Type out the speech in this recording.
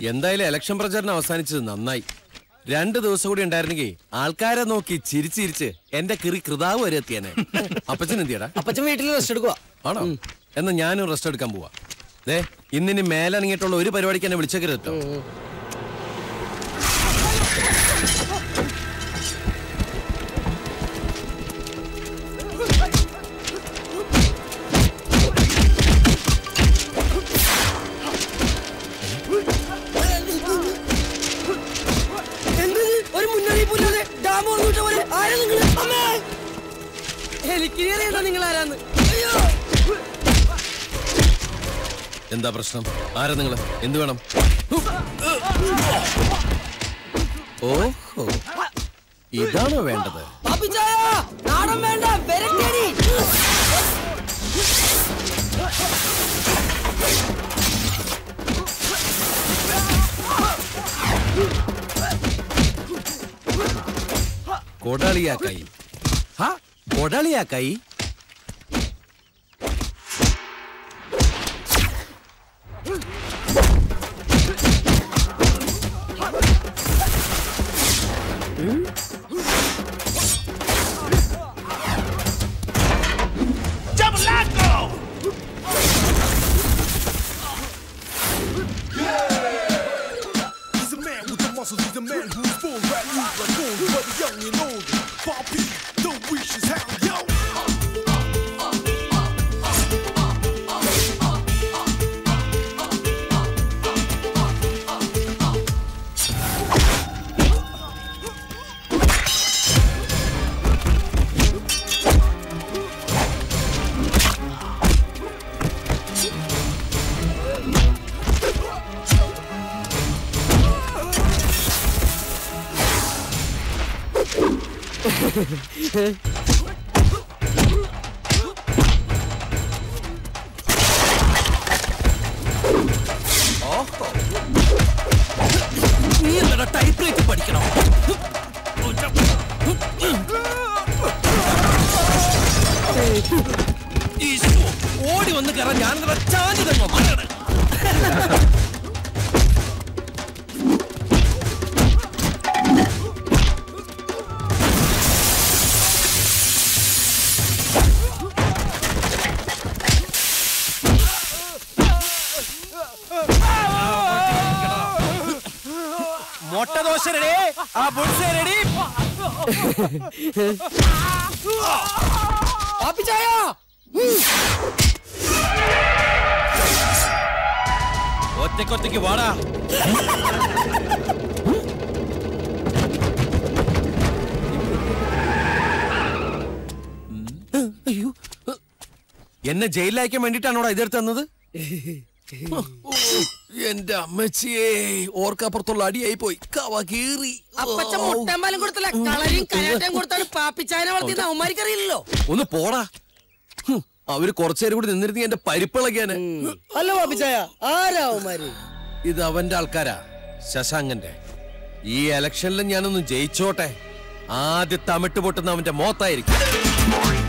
എന്തായാലും ഇലക്ഷൻ പ്രചാരണം അവസാനിച്ചത് നന്നായി രണ്ട് ദിവസം കൂടി ഉണ്ടായിരുന്നെങ്കിൽ ആൾക്കാരെ നോക്കി ചിരിച്ചിരിച്ച് എന്റെ കിറി കൃതാവ് വരെ എത്തിയനെ അപ്പച്ചൻ എന്തിയടാ അപ്പച്ചൻ വീട്ടിൽ റെസ്റ്റ് എടുക്കുക ആണോ എന്നാ ഞാനും റെസ്റ്റ് എടുക്കാൻ പോവാ ദേ ഇന്നിനി മേലണങ്ങിയിട്ടുള്ള ഒരു പരിപാടിക്ക് എന്നെ വിളിച്ചേക്കരുത് കേട്ടോ എന്ത് ഒരു മുന്നറിയിപ്പില്ലാതെ ഡാം തുറന്നുവിട്ട പോലെ ആരാ നിങ്ങള് അമ്മേ എനിക്ക് അറിയണ്ട നിങ്ങൾ ആരാന്ന് അയ്യോ എന്താ പ്രശ്നം ആരാ നിങ്ങള് എന്ത് വേണം ഓഹോ ഇതാണോ വേണ്ടത് പാപ്പിച്ചായ നാടൻ വേണ്ട വിരട്ടേടി കൊടളിയാക്കായി ഹാ കൊടളിയാക്കായി He's a man with the muscles, he's a man who's full rap moves like gold, but young and old. Poppy, don't reach his hound, yo. നീ എന്താ ടൈപ്പ് റൈറ്റ് പഠിക്കണം ഈശോ, ഓടി വന്ന് കയറാൻ ഞാനെന്താ ചാഞ്ഞു തന്നോ മലയുടെ മൊട്ട ദോശ റെഡി ആ ബുൾസ് റെഡി പാപ്പിച്ചായ ഒറ്റക്കൊറ്റയ്ക്ക് വാടാ അയ്യോ എന്നെ ജയിലിലയക്കാൻ വേണ്ടിട്ടാണോടാ ഇതെടുത്ത് തന്നത് എന്റെ അമ്മച്ചിയെ ഓർക്കപ്പുറത്തുള്ള അടിയായി പോയി കവ കീറി അപ്പച്ചൻ മുട്ടമ്പാലും കൊടുത്തല്ല കളരിയും കരാട്ടയും കൊടുത്താണ് പാപ്പിച്ചായനെ വളർത്തിയെന്ന് അവന്മാർക്ക് അറിയില്ലല്ലോ ഒന്ന് പോടാ ഹും, അവര് കുറച്ചേരം കൂടി നിന്നിരുന്നെങ്കിൽ എന്റെ പരിപ്പിളകിയാന് അല്ല പാപ്പിച്ചായ ആരാ അവന്മാര് ഇത് അവന്റെ ആൾക്കാരാ ശശാങ്കന്റെ ഈ ഇലക്ഷനിൽ ഞാനൊന്ന് ജയിച്ചോട്ടെ ആദ്യ തമിട്ട് പൊട്ടുന്ന അവന്റെ മോത്തായിരിക്കും